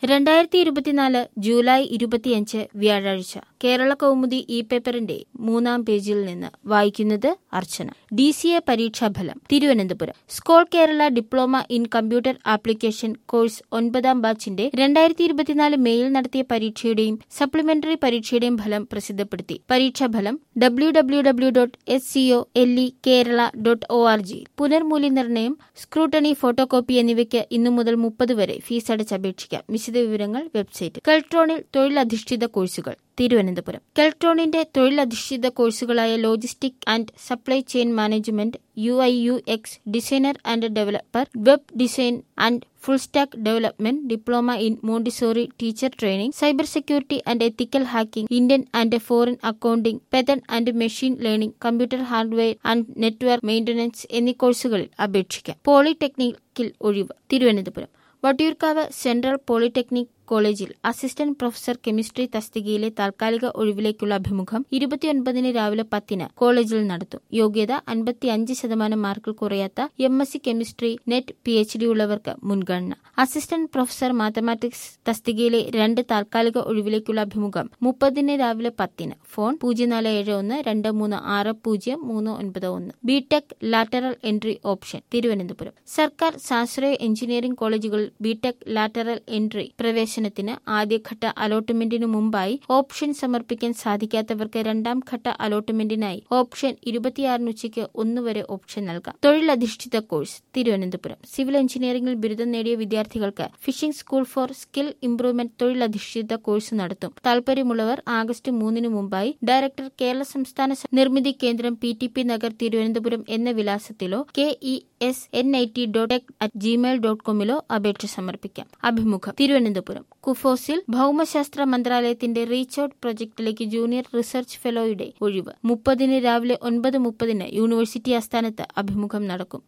രണ്ടായിരത്തി ഇരുപത്തിനാല് ജൂലൈ ഇരുപത്തിയഞ്ച് വ്യാഴാഴ്ച കേരള കൗമുദി ഇ പേപ്പറിന്റെ മൂന്നാം പേജിൽ നിന്ന് വായിക്കുന്നത് അർച്ചന ഡി സി എ പരീക്ഷാഫലം Thiruvananthapuram Scole Kerala diploma in computer application course ഒൻപതാം ബാച്ചിന്റെ രണ്ടായിരത്തി ഇരുപത്തിനാല് മെയിൽ നടത്തിയ പരീക്ഷയുടെയും സപ്ലിമെന്ററി പരീക്ഷയുടെയും ഫലം പ്രസിദ്ധപ്പെടുത്തി പരീക്ഷാഫലം W W W dot S C O L E Kerala dot O R G പുനർമൂല്യനിർണ്ണയം സ്ക്രൂട്ടണി ഫോട്ടോ കോപ്പി എന്നിവയ്ക്ക് ഇന്നു മുതൽ മുപ്പത് വരെ ഫീസ് അടച്ച് അപേക്ഷിക്കാം വിശദവിവരങ്ങൾ വെബ്സൈറ്റ് കെൽട്രോണിൽ തൊഴിലധിഷ്ഠിത കോഴ്സുകൾ തിരുവനന്തപുരം കെൽട്രോണിന്റെ തൊഴിലധിഷ്ഠിത കോഴ്സുകളായ logistic and supply chain management U I U X designer and developer web design and full stack development diploma in Montessori teacher training cyber security and ethical hacking Indian and foreign accounting python and machine learning computer hardware and network maintenance എന്നീ കോഴ്സുകളിൽ അപേക്ഷിക്കാം പോളിടെക്നിക്കിൽ ഒഴിവ് Thiruvananthapuram Vattiyoorkavu central polytechnic കോളേജിൽ assistant professor chemistry തസ്തികയിലെ താൽക്കാലിക ഒഴിവിലേക്കുള്ള അഭിമുഖം ഇരുപത്തിയൊൻപതിന് രാവിലെ പത്തിന് കോളേജിൽ നടത്തും യോഗ്യത അൻപത്തിയഞ്ച് ശതമാനം മാർക്കിൽ കുറയാത്ത M S C chemistry NET P H D ഉള്ളവർക്ക് മുൻഗണന അസിസ്റ്റന്റ് പ്രൊഫസർ മാത്തമാറ്റിക്സ് തസ്തികയിലെ രണ്ട് താൽക്കാലിക ഒഴിവിലേക്കുള്ള അഭിമുഖം മുപ്പതിന് രാവിലെ പത്തിന് ഫോൺ പൂജ്യം നാല് ഏഴ് ഒന്ന് രണ്ട് മൂന്ന് ആറ് പൂജ്യം മൂന്ന് ഒൻപത് ഒന്ന് B Tech lateral entry option Thiruvananthapuram സർക്കാർ സാശ്രയ എഞ്ചിനീയറിംഗ് കോളേജുകളിൽ ബിടെക് ലാറ്ററൽ എൻട്രി പ്രവേശന പ്രവേശനത്തിന് ആദ്യഘട്ട അലോട്ട്മെന്റിനു മുമ്പായി ഓപ്ഷൻ സമർപ്പിക്കാൻ സാധിക്കാത്തവർക്ക് രണ്ടാം ഘട്ട അലോട്ട്മെന്റിനായി ഓപ്ഷൻ ഇരുപത്തിയാറിന് ഉച്ചയ്ക്ക് ഒന്ന് വരെ ഓപ്ഷൻ നൽകാം തൊഴിലധിഷ്ഠിത കോഴ്സ് തിരുവനന്തപുരം സിവിൽ എഞ്ചിനീയറിംഗിൽ ബിരുദം നേടിയ വിദ്യാർത്ഥികൾക്ക് fishing school for skill improvement തൊഴിലധിഷ്ഠിത കോഴ്സ് നടത്തും താൽപര്യമുള്ളവർ ആഗസ്റ്റ് മൂന്നിന് മുമ്പായി ഡയറക്ടർ കേരള സംസ്ഥാന നിർമ്മിതി കേന്ദ്രം P T P Nagar Thiruvananthapuram എന്ന വിലാസത്തിലോ K E S N I T dot at Gmail dot കോമിലോ അപേക്ഷ സമർപ്പിക്കാം അഭിമുഖം തിരുവനന്തപുരം കുഫോസിൽ ഭൌമശാസ്ത്ര മന്ത്രാലയത്തിന്റെ റീച്ച് ഔട്ട് പ്രൊജക്ടിലേക്ക് ജൂനിയർ റിസർച്ച് ഫെലോയുടെ ഒഴിവ് മുപ്പതിന് രാവിലെ ഒൻപത് മുപ്പതിന് യൂണിവേഴ്സിറ്റി ആസ്ഥാനത്ത് അഭിമുഖം നടക്കും